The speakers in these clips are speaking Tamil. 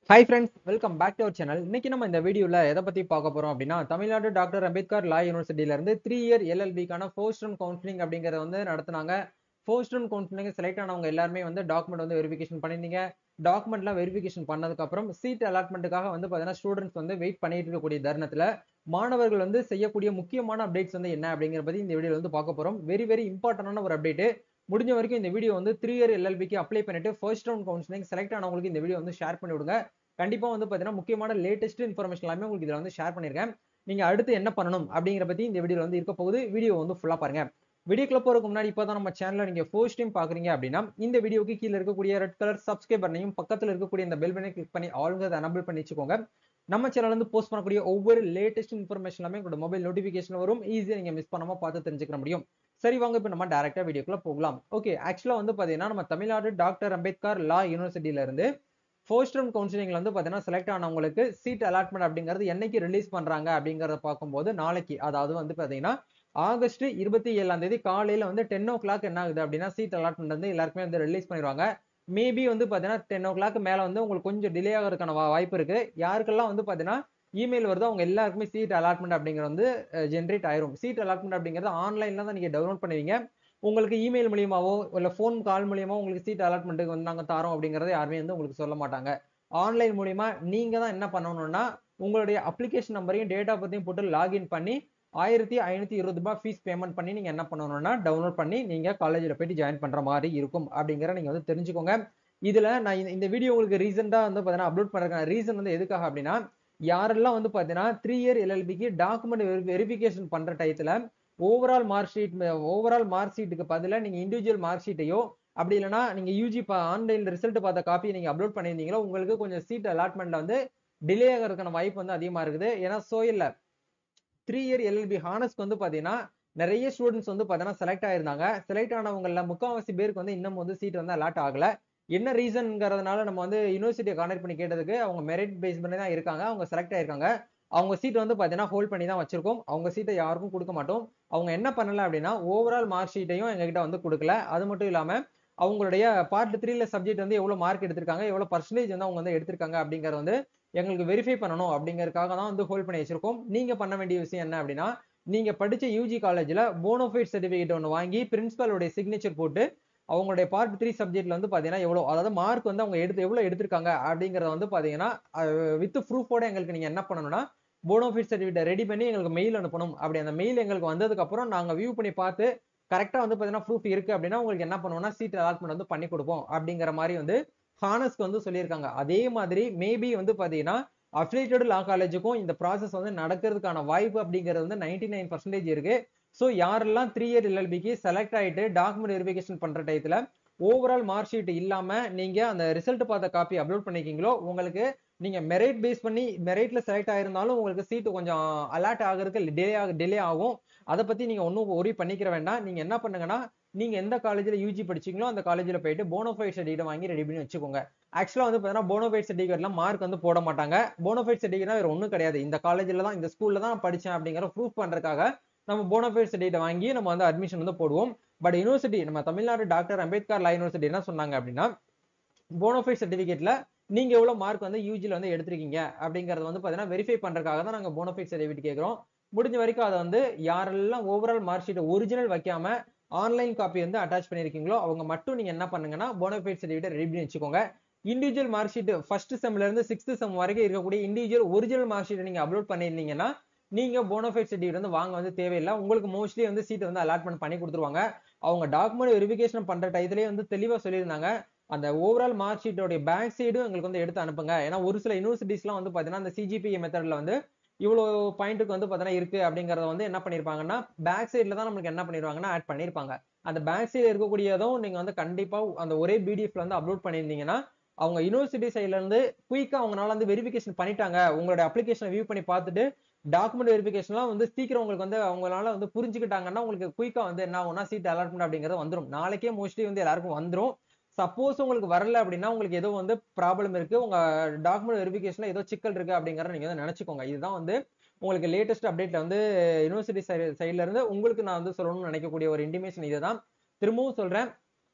hi friends welcome back to our channel இன்னைக்கு நம்ம இந்த வீடியோல எதை பத்தி பார்க்க போறோம் அப்படின்னா தமிழ்நாடு டாக்டர் அம்பேத்கர் லா யூனிவர்சிட்டியில இருந்து த்ரீ இயர் எல்எல்பிக்கான ஃபர்ஸ்ட் ரவுண்ட் கவுன்சிலிங் அப்படிங்கறத வந்து நடத்துனாங்க ஃபர்ஸ்ட் ரவுண்ட் கவுன்சிலிங் செலக்ட் ஆனவங்க எல்லாருமே வந்து டாக்குமெண்ட் வந்து வெரிஃபிகேஷன் பண்ணிருந்தீங்க டாக்குமெண்ட்லாம் வெரிஃபிகேஷன் பண்ணதுக்கு அப்புறம் சீட் அலாட்மெண்ட்டுக்காக வந்து பார்த்தீங்கன்னா ஸ்டூடெண்ட்ஸ் வந்து வெயிட் பண்ணிட்டு இருக்கக்கூடிய தருணத்துல மாணவர்கள் வந்து செய்யக்கூடிய முக்கியமான அப்டேட்ஸ் வந்து என்ன அப்படிங்கிற பத்தி இந்த வீடியோல வந்து பார்க்க போறோம் வெரி வெரி இம்பார்ட்டன்டான ஒரு அப்டேட் முடிஞ்ச வரைக்கும் இந்த வீடியோ வந்து த்ரீ இயர் எல்எல்பிக்கு அப்ளை பண்ணிட்டு ஃபர்ஸ்ட் ரவுண்ட் கவுன்சிலிங் செலக்ட் ஆனவங்களுக்கு இந்த வீடியோ வந்து ஷேர் பண்ணி விடுங்க கண்டிப்பா வந்து பாத்தீங்கன்னா முக்கியமான லேட்டஸ்ட் இன்ஃபர்மேஷன் எல்லாமே உங்களுக்கு இதுல வந்து ஷேர் பண்ணிருக்கேன் நீங்க அடுத்து என்ன பண்ணணும் அப்படிங்கிற பத்தி இந்த வீடியோல வந்து இருக்க போகுது வீடியோ வந்து ஃபுல்லா பாருங்க வீடியோக்குள்ள போறதுக்கு முன்னாடி இப்பதான் நம்ம சேனல்ல நீங்க ஃபர்ஸ்ட் டைம் பாக்குறீங்க அப்படின்னா இந்த வீடியோக்கு கீழே இருக்கக்கூடிய ரெட் கலர் சப்ஸ்கிரைப் பண்ணையும் பக்கத்துல இருக்கக்கூடிய இந்த பெல் பட்டனை கிளிக் பண்ணி ஆளுங்க எனபிள் பண்ணி வச்சுக்கோங்க நம்ம சேனல்ல இருந்து போஸ்ட் பண்ணக்கூடிய ஒவ்வொரு லேட்டஸ்ட் இன்ஃபர்மேஷன் எல்லாமே உங்களோட மொபைல் நோட்டிபிகேஷன் வரும் ஈஸியா நீங்க மிஸ் பண்ணாம பார்த்து தெரிஞ்சுக்க முடியும் சரி வாங்க இப்போ நம்ம டேரக்டா வீடியோக்குள்ள போகலாம் ஓகே ஆக்சுவலா வந்து பாத்தீங்கன்னா நம்ம தமிழ்நாடு டாக்டர் அம்பேத்கர் லா யூனிவர்சிட்டியில இருந்து ஃபர்ஸ்ட் ரவுண்ட் கவுன்சிலிங்ல வந்து பார்த்தீங்கன்னா செலக்ட் ஆனவங்களுக்கு சீட் அலாட்மெண்ட் அப்படிங்கிறது என்னைக்கு ரிலீஸ் பண்றாங்க அப்படிங்கறத பார்க்கும்போது நாளைக்கு அதாவது வந்து பார்த்தீங்கன்னா ஆகஸ்ட் இருபத்தி ஏழாம் தேதி காலையில வந்து டென் ஓ கிளாக் என்ன ஆகுது அப்படின்னா சீட் அலாட்மெண்ட் வந்து எல்லாருக்குமே வந்து ரிலீஸ் பண்ணிடுவாங்க மேபி வந்து பார்த்தீங்கன்னா டென் ஓ கிளாக் மேல வந்து உங்களுக்கு கொஞ்சம் டிலே ஆகிறதுக்கான வாய்ப்பு இருக்கு யாருக்கெல்லாம் வந்து பார்த்தீங்கன்னா இமெயில் வருதோ அவங்க எல்லாருக்குமே சீட் அலாட்மெண்ட் அப்படிங்கிறது வந்து ஜென்ரேட் ஆயிரும் சீட் அலாட்மெண்ட் அப்படிங்கிறது ஆன்லைன்ல தான் நீங்க டவுன்லோட் பண்ணுவீங்க உங்களுக்கு இமெயில் மூலியமாவோ இல்ல ஃபோன் கால் மூலியமா உங்களுக்கு சீட் அலாட்மெண்ட்டுக்கு வந்து நாங்க தரோம் அப்படிங்கறத யாருமே வந்து உங்களுக்கு சொல்ல மாட்டாங்க ஆன்லைன் மூலியமா நீங்க தான் என்ன பண்ணணும்னா உங்களுடைய அப்ளிகேஷன் நம்பரையும் டேட் ஆஃப் பர்த்தையும் போட்டு லாகின் பண்ணி ஆயிரத்தி ஐநூத்தி இருபது ரூபாய் ஃபீஸ் பேமெண்ட் பண்ணி நீங்க என்ன பண்ணணும்னா டவுன்லோட் பண்ணி நீங்க காலேஜில் போயிட்டு ஜாயின் பண்ற மாதிரி இருக்கும் அப்படிங்கிற நீங்க வந்து தெரிஞ்சுக்கோங்க இதுல நான் இந்த வீடியோ உங்களுக்கு ரீசெண்டா வந்து பாத்தீங்கன்னா அப்லோட் பண்றதுக்கான ரீசன் வந்து எதுக்காக அப்படின்னா யாரெல்லாம் வந்து பாத்தீங்கன்னா த்ரீ இயர் எல்எல்பிக்கு டாக்குமெண்ட் வெரிஃபிகேஷன் பண்ற டயத்துல overall mark sheet overall mark ஷீட்டுக்கு பதிலாக நீங்க இண்டிவிஜுவல் மார்க் ஷீட்டையோ அப்படி இல்லைன்னா நீங்க யூஜி ஆன்லைன் ரிசல்ட் பார்த்த காப்பியை நீங்க அப்லோட் பண்ணியிருந்தீங்களோ உங்களுக்கு கொஞ்சம் சீட் அலாட்மெண்ட்ல வந்து டிலே ஆகிறதுக்கான வாய்ப்பு வந்து அதிகமா இருக்குது ஏன்னா சோயில்ல த்ரீ இயர் எல்எல்பி ஹானஸ்க்கு வந்து பாத்தீங்கன்னா நிறைய ஸ்டூடெண்ட்ஸ் வந்து பாத்தீங்கன்னா செலக்ட் ஆயிருந்தாங்க செலக்ட் ஆனவங்கள முக்கால்வாசி பேருக்கு வந்து இன்னும் வந்து சீட் வந்து அலாட் ஆகல என்ன ரீசன்ங்கிறதுனால நம்ம வந்து யூனிவர்சிட்டியை கான்டாக்ட் பண்ணி கேட்டதுக்கு அவங்க மெரிட் பேஸ் பண்ணி தான் இருக்காங்க அவங்க செலக்ட் ஆயிருக்காங்க அவங்க சீட் வந்து பார்த்தீங்கன்னா ஹோல்ட் பண்ணி தான் வச்சிருக்கோம் அவங்க சீட்டை யாருக்கும் கொடுக்க மாட்டோம் அவங்க என்ன பண்ணல அப்படின்னா ஓவரால் மார்க் ஷீட்டையும் எங்ககிட்ட வந்து கொடுக்கல அது மட்டும் இல்லாம அவங்களுடைய பார்ட் த்ரீல சப்ஜெக்ட் வந்து எவ்வளவு மார்க் எடுத்திருக்காங்க எவ்வளவு பர்சன்டேஜ் வந்து அவங்க வந்து எடுத்திருக்காங்க அப்படிங்கறது வந்து எங்களுக்கு வெரிஃபை பண்ணணும் அப்படிங்கறதுக்காக தான் வந்து ஹோல்ட் பண்ணி வச்சிருக்கோம் நீங்க பண்ண வேண்டிய விஷயம் என்ன அப்படின்னா நீங்க படிச்ச யூஜி காலேஜ்ல போனோஃபைட் சர்டிபிகேட் ஒன்று வாங்கி பிரின்சிபலோட சிக்னேச்சர் போட்டு அவங்களுடைய பார்ட் த்ரீ சப்ஜெக்ட்ல வந்து பாத்தீங்கன்னா எவ்வளவு அதாவது மார்க் வந்து அவங்க எடுத்து எவ்வளவு எடுத்திருக்காங்க அப்படிங்கறத வந்து பாத்தீங்கன்னா வித் ப்ரூஃபோட எங்களுக்கு நீங்க என்ன பண்ணணும்னா போனோஃபிட் சர்டிஃபிகேட் ரெடி பண்ணி எங்களுக்கு மெயில் அனுப்பணும் அப்படி அந்த மெயில் எங்களுக்கு வந்ததுக்கு அப்புறம் நாங்க வியூ பண்ணி பார்த்து கரெக்டா வந்து பாத்தீங்கன்னா ப்ரூஃப் இருக்கு அப்படின்னா உங்களுக்கு என்ன பண்ணுவோம்னா சீட் அலாட்மெண்ட் வந்து பண்ணி கொடுப்போம் அப்படிங்கிற மாதிரி வந்து ஹானஸ்க்கு வந்து சொல்லியிருக்காங்க அதே மாதிரி மேபி வந்து பாத்தீங்கன்னா அஃபிலேட்டட் லா காலேஜுக்கும் இந்த ப்ராசஸ் வந்து நடக்கிறதுக்கான வாய்ப்பு அப்படிங்கிறது வந்து நைன்டி நைன் பர்சன்டேஜ் இருக்கு ஸோ யாரெல்லாம் த்ரீ இயர் எல்எல்பிக்கு செலக்ட் ஆயிட்டு டாக்குமெண்ட் வெரிஃபிகேஷன் பண்ற டயத்துல ஓவரால் மார்க் ஷீட் இல்லாம நீங்க அந்த ரிசல்ட் பார்த்த காப்பி அப்லோட் பண்ணிருக்கீங்களோ உங்களுக்கு நீங்க மெரிட் பேஸ் பண்ணி மெரிட்ல செலக்ட் ஆயிருந்தாலும் உங்களுக்கு சீட்டு கொஞ்சம் அலர்ட் ஆகிறதுக்கு டிலே ஆக டிலே ஆகும் அதை பத்தி நீங்க ஒன்றும் ஒரி பண்ணிக்கிற வேண்டாம் நீங்க என்ன பண்ணுங்கன்னா நீங்க எந்த காலேஜ்ல யூஜி படிச்சீங்களோ அந்த காலேஜ்ல போயிட்டு போனோஃபைட் சர்டிஃபிகேட் வாங்கி ரெடி பண்ணி வச்சுக்கோங்க ஆக்சுவலா வந்து பாத்தீங்கன்னா போனோஃபைட் சர்டிஃபிகேட்லாம் மார்க் வந்து போட மாட்டாங்க போனோஃபைட் சர்டிஃபிகேட் வேற ஒன்றும் கிடையாது இந்த காலேஜ்ல தான் இந்த ஸ்கூல்ல தான் படிச்சேன் அப்படிங்கிற ப்ரூஃப் பண்றதுக்காக நம்ம போனோஃபைட் சர்டிஃபிகேட் வாங்கி நம்ம வந்து அட்மிஷன் வந்து போடுவோம் பட் யூனிவர்சிட்டி நம்ம Tamil Nadu doctor Ambedkar law university என்ன சொன்னாங்க அப்படின்னா போனோஃபைட் சர்டிஃபிகேட்ல நீங்க எவ்வளவு மார்க் வந்து யூஜில வந்து எடுத்திருக்கீங்க அப்படிங்கறது வந்து பாத்தீங்கன்னா வெரிஃபை பண்றதுக்காக தான் நாங்க போனோஃபைட் சர்டிஃபிகேட் கேட்கிறோம் முடிஞ்ச வரைக்கும் அதை வந்து யாரெல்லாம் ஓவரால் மார்க் ஷீட் ஒரிஜினல் வைக்காம ஆன்லைன் காப்பி வந்து அட்டாச் பண்ணிருக்கீங்களோ அவங்க மட்டும் நீங்க என்ன பண்ணுங்கன்னா போனோஃபைட் சர்டிஃபிகேட் ரெடி பண்ணி வச்சுக்கோங்க இண்டிவிஜுவல் மார்க் ஷீட் ஃபர்ஸ்ட் செம்ல இருந்து சிக்ஸ்த் செம் வரைக்கும் இருக்கக்கூடிய இண்டிவிஜுவல் ஒரிஜினல் மார்க் ஷீட் நீங்க அப்லோட் பண்ணிருந்தீங்கன்னா நீங்க போனோஃபைட் சர்டிஃபிகேட் வந்து வாங்க வந்து தேவையில்லை உங்களுக்கு மோஸ்ட்லி வந்து சீட் வந்து அலாட்மெண்ட் பண்ணி கொடுத்துருவாங்க அவங்க டாக்குமெண்ட் வெரிஃபிகேஷன் பண்ற டயத்திலேயே வந்து தெளிவா சொல்லியிருந்தாங்க அந்த ஓவரால் மார்க் ஷீட்டோட பேக் சைடும் எங்களுக்கு வந்து எடுத்து அனுப்புங்க ஏன்னா ஒரு சில யூனிவர்சிட்டிஸ்லாம் வந்து பாத்தீங்கன்னா அந்த சிஜிபிஏ மெத்தட்ல வந்து இவ்வளோ பாயிண்ட்டுக்கு வந்து பார்த்தீங்கன்னா இருக்கு அப்படிங்கறத வந்து என்ன பண்ணிருப்பாங்கன்னா பேக் சைட்ல தான் நம்மளுக்கு என்ன பண்ணிருவாங்கன்னா ஆட் பண்ணிருப்பாங்க அந்த பேக் சைடு இருக்கக்கூடியதும் நீங்க வந்து கண்டிப்பா அந்த ஒரே பிடிஎஃப்ல வந்து அப்லோட் பண்ணியிருந்தீங்கன்னா அவங்க யூனிவர்சிட்டி சைட்ல இருந்து குயிக்கா அவங்களால வந்து வெரிஃபிகேஷன் பண்ணிட்டாங்க உங்களோட அப்ளிகேஷனை வியூ பண்ணி பார்த்துட்டு டாக்குமெண்ட் வெரிஃபிகேஷன்லாம் வந்து சீக்கிரம் உங்களுக்கு வந்து அவங்களால வந்து புரிஞ்சுக்கிட்டாங்கன்னா உங்களுக்கு குயிக்கா வந்து என்ன ஆகும்னா சீட் அலாட்மெண்ட் அப்படிங்கிறது வந்துடும் நாளைக்கே மோஸ்ட்லி வந்து எல்லாருக்கும் வந்துடும் சப்போஸ் உங்களுக்கு வரல அப்படின்னா உங்களுக்கு ஏதோ வந்து ப்ராப்ளம் இருக்கு உங்க டாக்குமெண்ட் வெரிஃபிகேஷன்ல ஏதோ சிக்கல் இருக்கு அப்படிங்கறத நீங்க வந்து நினைச்சுக்கோங்க இதுதான் வந்து உங்களுக்கு லேட்டஸ்ட் அப்டேட்ல வந்து யூனிவர்சிட்டி சைட்ல இருந்து உங்களுக்கு நான் வந்து சொல்லணும்னு நினைக்கக்கூடிய ஒரு இன்டிமேஷன் இதுதான் திரும்பவும் சொல்றேன்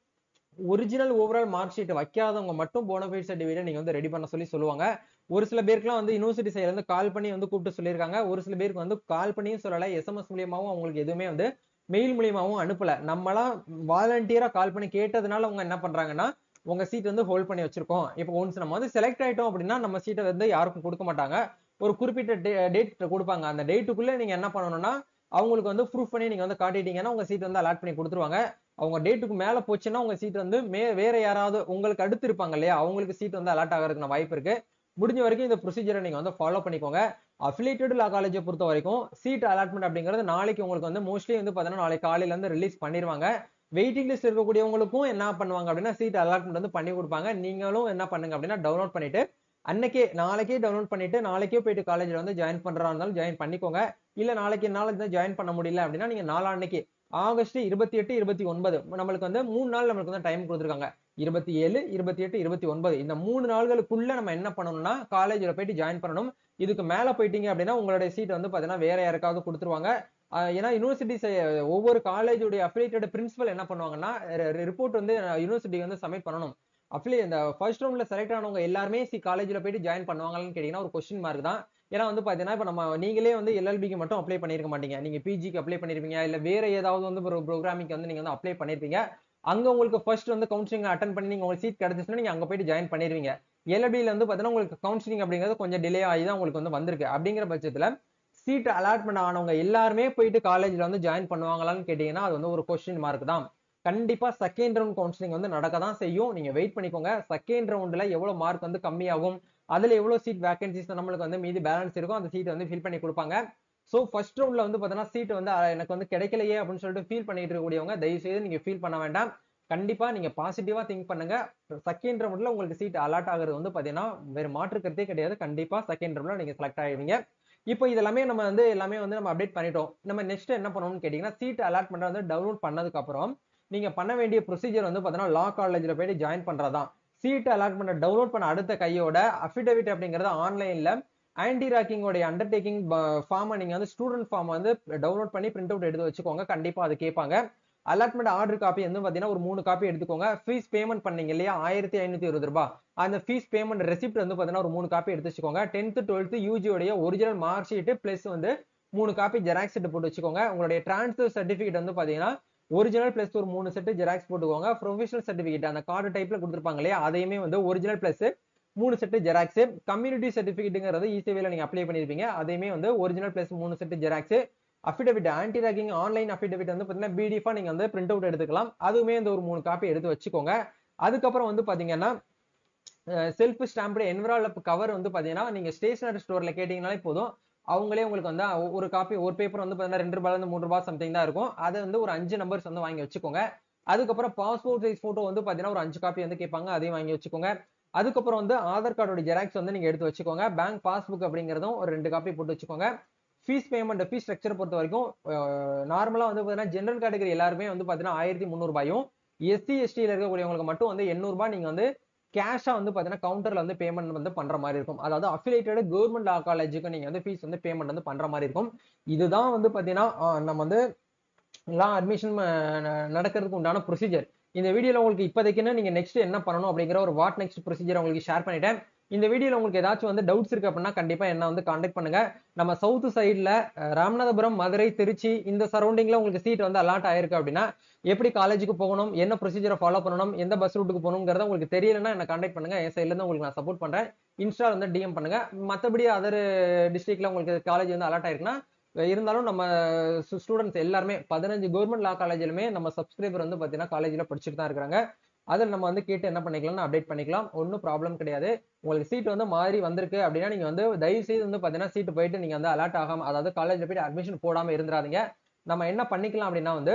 ஒரிஜினல் ஓவரால் மார்க் ஷீட் வைக்காதவங்க மட்டும் போனஃபைட் சர்டிஃபிகேட் நீங்க வந்து ரெடி பண்ண சொல்லி சொல்லுவாங்க ஒரு சில பேருக்குலாம் வந்து யூனிவர்சிட்டி சைடுல இருந்து கால் பண்ணி வந்து கூப்பிட்டு சொல்லியிருக்காங்க ஒரு சில பேருக்கு வந்து கால் பண்ணியும் சொல்லல எஸ்எம்எஸ் மூலியமாவும் அவங்களுக்கு எதுவுமே வந்து மெயில் மூலியமாவும் அனுப்பல நம்மளாம் வாலண்டியரா கால் பண்ணி கேட்டதுனால அவங்க என்ன பண்றாங்கன்னா உங்க சீட் வந்து ஹோல்ட் பண்ணி வச்சிருக்கோம் இப்போ ஒன்ஸ் நம்ம வந்து செலக்ட் ஆயிட்டோம் அப்படின்னா நம்ம சீட்டை வந்து யாருக்கும் கொடுக்க மாட்டாங்க ஒரு குறிப்பிட்ட டேட் கொடுப்பாங்க அந்த டேட்டுக்குள்ள நீங்க என்ன பண்ணணும்னா அவங்களுக்கு வந்து ப்ரூஃப் பண்ணி நீங்க வந்து காட்டிட்டீங்கன்னா உங்க சீட் வந்து அலாட் பண்ணி கொடுத்துருவாங்க அவங்க டேட்டுக்கு மேல போச்சுன்னா உங்க சீட் வந்து மே வேற யாராவது உங்களுக்கு அடுத்து இருப்பாங்க இல்லையா அவங்களுக்கு சீட் வந்து அலாட் ஆகிறதுக்கு வாய்ப்பு இருக்கு முடிஞ்ச வரைக்கும் இந்த ப்ரொசீஜரை நீங்க வந்து ஃபாலோ பண்ணிக்கோங்க அஃபிலியேட்டட் லா காலேஜை பொறுத்த வரைக்கும் சீட் அலாட்மெண்ட் அப்படிங்கிறது நாளைக்கு உங்களுக்கு வந்து மோஸ்ட்லி வந்து பார்த்தீங்கன்னா நாளைக்கு காலையில இருந்து ரிலீஸ் பண்ணிடுவாங்க வெயிட்டிங் லிஸ்ட் இருக்கக்கூடியவங்களுக்கும் என்ன பண்ணுவாங்க அப்படின்னா சீட் அலாட்மெண்ட் வந்து பண்ணி கொடுப்பாங்க நீங்களும் என்ன பண்ணுங்க அப்படின்னா டவுன்லோட் பண்ணிட்டு அன்னைக்கே நாளைக்கே டவுன்லோட் பண்ணிட்டு நாளைக்கே போயிட்டு காலேஜ்ல வந்து ஜாயின் பண்றதா இருந்தாலும் ஜாயின் பண்ணிக்கோங்க இல்ல நாளைக்கு என்னால வந்து ஜாயின் பண்ண முடியல அப்படின்னா நீங்க நாளான்னைக்கு ஆகஸ்ட் இருபத்தி எட்டு இருபத்தி ஒன்பது நம்மளுக்கு வந்து மூணு நாள் நம்மளுக்கு வந்து டைம் கொடுத்துருக்காங்க இருபத்தி ஏழு இருபத்தி எட்டு இருபத்தி ஒன்பது இந்த மூணு நாள்களுக்குள்ள நம்ம என்ன பண்ணணும்னா காலேஜ்ல போயிட்டு ஜாயின் பண்ணணும் இதுக்கு மேல போயிட்டீங்க அப்படின்னா உங்களுடைய சீட் வந்து பாத்தீங்கன்னா வேற யாருக்காவது கொடுத்துருவாங்க ஆஹ் ஏன்னா யூனிவர்சிட்டிஸ் ஒவ்வொரு காலேஜுடைய அஃபிலியேட்டட் பிரின்சிபல் என்ன பண்ணுவாங்கன்னா ரிப்போர்ட் வந்து யூனிவர்சிட்டி வந்து சப்மிட் பண்ணணும் அஃபிலி இந்த ஃபர்ஸ்ட் ரவுண்ட்ல செலக்ட் ஆனவங்க எல்லாருமே சி காலேஜ்ல போயிட்டு ஜாயின் பண்ணுவாங்களான்னு கேட்டீங்கன்னா ஒரு கொஸ்டின் மார்க் தான் ஏன்னா வந்து பாத்தீங்கன்னா இப்ப நம்ம நீங்களே வந்து எல்எல்பிக்கு மட்டும் அப்ளை பண்ணிருக்க மாட்டீங்க நீங்க பிஜிக்கு அப்ளை பண்ணிருப்பீங்க இல்ல வேற ஏதாவது வந்து ஒரு ப்ரோக்ராமிங் வந்து நீங்க வந்து அப்ளை பண்ணிருப்பீங்க அங்க உங்களுக்கு ஃபர்ஸ்ட் வந்து கவுன்சிலிங் அட்டன் பண்ணி நீங்க உங்களுக்கு சீட் கிடைச்சிச்சுன்னா நீங்க அங்க போயிட்டு ஜாயின் பண்ணிருவீங்க எல்எல்பியில வந்து பாத்தீங்கன்னா உங்களுக்கு கவுன்சிலிங் அப்படிங்கிறது கொஞ்சம் டிலே ஆகி தான் உங்களுக்கு வந்து வந்திருக்கு அப்படிங்கிற பட்சத்துல சீட் அலாட்மெண்ட் ஆனவங்க எல்லாருமே போயிட்டு காலேஜ்ல வந்து ஜாயின் பண்ணுவாங்களான்னு கேட்டீங்கன்னா அது வந்து ஒரு கொஸ்டின் மார்க் தான் கண்டிப்பா செகண்ட் ரவுண்ட் கவுன்சிலிங் வந்து நடக்க தான் செய்யும் நீங்க வெயிட் பண்ணிக்கோங்க செகண்ட் ரவுண்ட்ல எவ்வளவு மார்க் வந்து கம்மியாகும் அதுல எவ்வளவு சீட் வேகன்சிஸ் நம்மளுக்கு வந்து மீதி பேலன்ஸ் இருக்கும் அந்த சீட் வந்து ஃபில் பண்ணி கொடுப்பாங்க ஸோ ஃபர்ஸ்ட் ரவுண்ட்ல வந்து பார்த்தீங்கன்னா சீட் வந்து அஹ், எனக்கு வந்து கிடைக்கலையே அப்படின்னு சொல்லிட்டு ஃபீல் பண்ணிட்டு இருக்கக்கூடியவங்க தயவு செய்து நீங்க ஃபீல் பண்ண வேண்டாம் கண்டிப்பா நீங்க பாசிட்டிவா திங்க் பண்ணுங்க செகண்ட் ரவுண்ட்ல உங்களுக்கு சீட் அலாட் ஆகுறது வந்து பாத்தீங்கன்னா வேற மாற்று கருத்தே கிடையாது கண்டிப்பா செகண்ட் ரவுண்ட்ல நீங்க செலக்ட் ஆகிடுவீங்க இப்போ இதெல்லாமே நம்ம வந்து எல்லாமே வந்து நம்ம அப்டேட் பண்ணிட்டோம் நம்ம நெக்ஸ்ட் என்ன பண்ணணும்னு கேட்டீங்கன்னா சீட் அலாட்மெண்ட் வந்து டவுன்லோட் பண்ணதுக்கு அப்புறம் நீங்க பண்ண வேண்டிய ப்ரொசீஜர் வந்து பாத்தீங்கன்னா லா காலேஜ்ல போயிட்டு ஜாயின் பண்றதான் சீட் அலாட்மெண்ட் டவுன்லோட் பண்ண அடுத்த கையோட அஃபிடவிட் அப்படிங்கறது ஆன்லைன்ல ஆன்டி ராக்கிங்கோடைய அண்டர்டேக்கிங் ஃபார்மை நீங்க வந்து ஸ்டூடெண்ட் ஃபார்ம் வந்து டவுன்லோட் பண்ணி பிரிண்ட் அவுட் எடுத்து வச்சுக்கோங்க கண்டிப்பா அது கேட்பாங்க அலாட்மெண்ட் ஆர்டர் காப்பி வந்து பாத்தீங்கன்னா ஒரு மூணு காப்பி எடுத்துக்கோங்க ஃபீஸ் பேமெண்ட் பண்ணீங்க இல்லையா ஆயிரத்தி ஐநூத்தி இருபது ரூபாய் அந்த ஃபீஸ் பேமெண்ட் ரெசிப்ட் வந்து பாத்தீங்கன்னா ஒரு மூணு காப்பி எடுத்து வச்சுக்கோங்க டென்த் டுவெல்த் யூஜியோடைய ஒரிஜினல் மார்க் ஷீட் பிளஸ் வந்து மூணு காப்பி ஜெராக்ஸ் செட் போட்டு வச்சுக்கோங்க உங்களுடைய டிரான்ஸ்ஃபர் சர்டிஃபிகேட் வந்து பாத்தீங்கன்னா ஒரிஜினல் பிளஸ் ஒரு மூணு செட் ஜெராக்ஸ் போட்டுக்கோங்க ப்ரொஃபஷனல் சர்டிஃபிகேட் அந்த கார்டு டைப்ல கொடுத்துருப்பாங்க இல்லையா அதையுமே வந்து ஒரிஜினல் பிளஸ் மூணு செட் ஜெராக்ஸ் கம்யூனிட்டி சர்டிஃபிகேட்டுங்கிறது இசேவையில் நீங்க அப்ளை பண்ணிருப்பீங்க அதையுமே வந்து ஒரிஜினல் பிளஸ் மூணு set xerox affidavit anti ragging online affidavit வந்து பார்த்தீங்கன்னா பிடிஎஃபா நீங்க வந்து பிரிண்ட் அவுட் எடுத்துக்கலாம் அதுவுமே இந்த ஒரு மூணு காப்பி எடுத்து வச்சுக்கோங்க அதுக்கப்புறம் வந்து பாத்தீங்கன்னா செல்ஃப் ஸ்டாம்பு என்வராலப் கவர் வந்து பாத்தீங்கன்னா நீங்க ஸ்டேஷனரி ஸ்டோர்ல கேட்டீங்கனாலே போதும் அவங்களே உங்களுக்கு வந்து ஒ- ஒரு காப்பி ஒரு பேப்பர் வந்து பாத்தீங்கன்னா ரெண்டு ரூபாயில இருந்து மூணு ரூபாய் சம்திங் தான் இருக்கும் அதை வந்து ஒரு அஞ்சு நம்பர்ஸ் வந்து வாங்கி வச்சுக்கோங்க அதுக்கப்புறம் பாஸ்போர்ட் சைஸ் போட்டோ வந்து பாத்தீங்கன்னா ஒரு அஞ்சு காப்பி வந்து கேட்பாங்க அதையும் வாங்கி வச்சுக்கோங்க அதுக்கப்புறம் வந்து ஆதார் கார்டோட ஜெராக்ஸ் வந்து நீங்க எடுத்து வச்சுக்கோங்க பேங்க் பாஸ்புக் அப்படிங்கிறதும் ஒரு ரெண்டு காப்பி போட்டு வச்சுக்கோங்க ஃபீஸ் பேமெண்ட் ஃபீஸ் ஸ்ட்ரக்சர் பொறுத்த வரைக்கும் நார்மலா வந்து பாத்தீங்கன்னா ஜென்ரல் கேட்டகரி எல்லாருமே வந்து பாத்தீங்கன்னா ஆயிரத்தி முந்நூறுபாயும் எஸ்சி எஸ்டியில் இருக்கக்கூடியவங்களுக்கு மட்டும் வந்து எண்ணூறு ரூபாய் நீங்க வந்து கேஷா வந்து பாத்தீங்கன்னா கவுண்டர்ல வந்து பேமெண்ட் வந்து பண்ற மாதிரி இருக்கும் அதாவது அஃபிலேட்டட் கவர்மெண்ட் லா காலேஜுக்கு நீங்க வந்து ஃபீஸ் வந்து பேமெண்ட் வந்து பண்ற மாதிரி இருக்கும் இதுதான் வந்து பாத்தீங்கன்னா ஆஹ் நம்ம வந்து லா அட்மிஷன் நடக்கிறதுக்கு உண்டான ப்ரொசீஜர் இந்த வீடியோல உங்களுக்கு இப்போதைக்குன்னு நீங்க நெக்ஸ்ட் என்ன பண்ணணும் அப்படிங்கிற ஒரு வாட் நெக்ஸ்ட் ப்ரொசீஜர் உங்களுக்கு ஷேர் பண்ணிட்டேன் இந்த வீடியோல உங்களுக்கு ஏதாச்சும் வந்து டவுட்ஸ் இருக்கு அப்படின்னா கண்டிப்பா என்ன வந்து காண்டாக்ட் பண்ணுங்க நம்ம சவுத் சைடுல ராமநாதபுரம் மதுரை திருச்சி இந்த சரௌண்டிங்ல உங்களுக்கு சீட் வந்து அலாட் ஆயிருக்கு அப்படின்னா எப்படி காலேஜுக்கு போகணும் என்ன ப்ரொசீஜரை ஃபாலோ பண்ணணும் எந்த பஸ் ரூட்டுக்கு போகணுங்கிறத உங்களுக்கு தெரியலன்னா என்ன காண்டாக்ட் பண்ணுங்க என் சைட்ல இருந்து உங்களுக்கு நான் சப்போர்ட் பண்றேன் இன்ஸ்டா வந்து டிஎம் பண்ணுங்க மற்றபடி அதர் டிஸ்ட்ரிக்ட்ல உங்களுக்கு காலேஜ் வந்து அலாட் ஆயிருக்குன்னா இருந்தாலும் நம்ம ஸ்டூடெண்ட்ஸ் எல்லாருமே பதினஞ்சு கவர்மெண்ட் லா காலேஜ்லுமே நம்ம சப்ஸ்கிரைபர் வந்து பார்த்தீங்கன்னா காலேஜில் படிச்சுட்டு தான் இருக்கிறாங்க அதில் நம்ம வந்து கேட்டு என்ன பண்ணிக்கலாம்னு அப்டேட் பண்ணிக்கலாம் ஒன்றும் ப்ராப்ளம் கிடையாது உங்களுக்கு சீட் வந்து மாறி வந்திருக்கு அப்படின்னா நீங்கள் வந்து தயவு செய்து வந்து பார்த்தீங்கன்னா சீட்டு போயிட்டு நீங்கள் வந்து அலாட் ஆகாம அதாவது காலேஜில் போயிட்டு அட்மிஷன் போடாமல் இருந்துடாதீங்க நம்ம என்ன பண்ணிக்கலாம் அப்படின்னா வந்து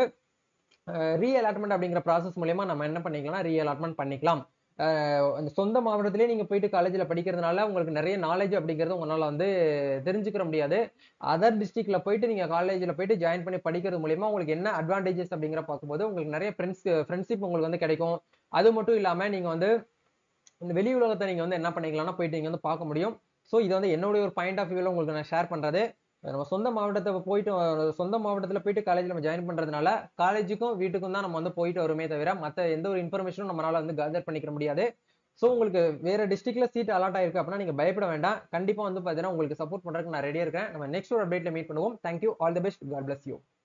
ரீ அலாட்மெண்ட் அப்படிங்கிற ப்ராசஸ் மூலயமா நம்ம என்ன பண்ணிக்கலாம் ரீ அலாட்மெண்ட் பண்ணிக்கலாம் அஹ் அந்த சொந்த மாவட்டத்திலே நீங்க போயிட்டு காலேஜ்ல படிக்கிறதுனால உங்களுக்கு நிறைய நாலேஜ் அப்படிங்கிறது உங்களால வந்து தெரிஞ்சுக்கிற முடியாது அதர் டிஸ்ட்ரிக்ட்ல போயிட்டு நீங்க காலேஜ்ல போயிட்டு ஜாயின் பண்ணி படிக்கிறது மூலியமா உங்களுக்கு என்ன அட்வான்டேஜஸ் அப்படிங்கிற பார்க்கும்போது உங்களுக்கு நிறைய ஃப்ரெண்ட்ஸ் ஃப்ரெண்ட்ஷிப் உங்களுக்கு வந்து கிடைக்கும் அது மட்டும் இல்லாம நீங்க வந்து இந்த வெளி உலகத்தை நீங்க வந்து என்ன பண்ணிக்கலாம்னா போயிட்டு நீங்க வந்து பார்க்க முடியும் ஸோ இது வந்து என்னுடைய ஒரு பாயிண்ட் ஆஃப் வியூல உங்களுக்கு நான் ஷேர் பண்றது நம்ம சொந்த மாவட்டத்தை போயிட்டு அஹ் சொந்த மாவட்டத்துல போயிட்டு காலேஜ்ல நம்ம ஜாயின் பண்றதுனால காலேஜுக்கும் வீட்டுக்கும் தான் நம்ம வந்து போயிட்டு வருமே தவிர மத்த எந்த ஒரு இன்ஃபர்மேஷனும் நம்மளால வந்து கேதர் பண்ணிக்க முடியாது ஸோ உங்களுக்கு வேற டிஸ்ட்ரிக்ட்ல சீட் அலாட் ஆயிருக்கு அப்படின்னா நீங்க பயப்பட வேண்டாம் கண்டிப்பா வந்து பாத்தீங்கன்னா உங்களுக்கு சப்போர்ட் பண்றதுக்கு நான் ரெடியா இருக்கேன் நம்ம நெக்ஸ்ட் ஒரு அப்டேட்ல மீட் பண்ணுவோம் thank you all the best God bless you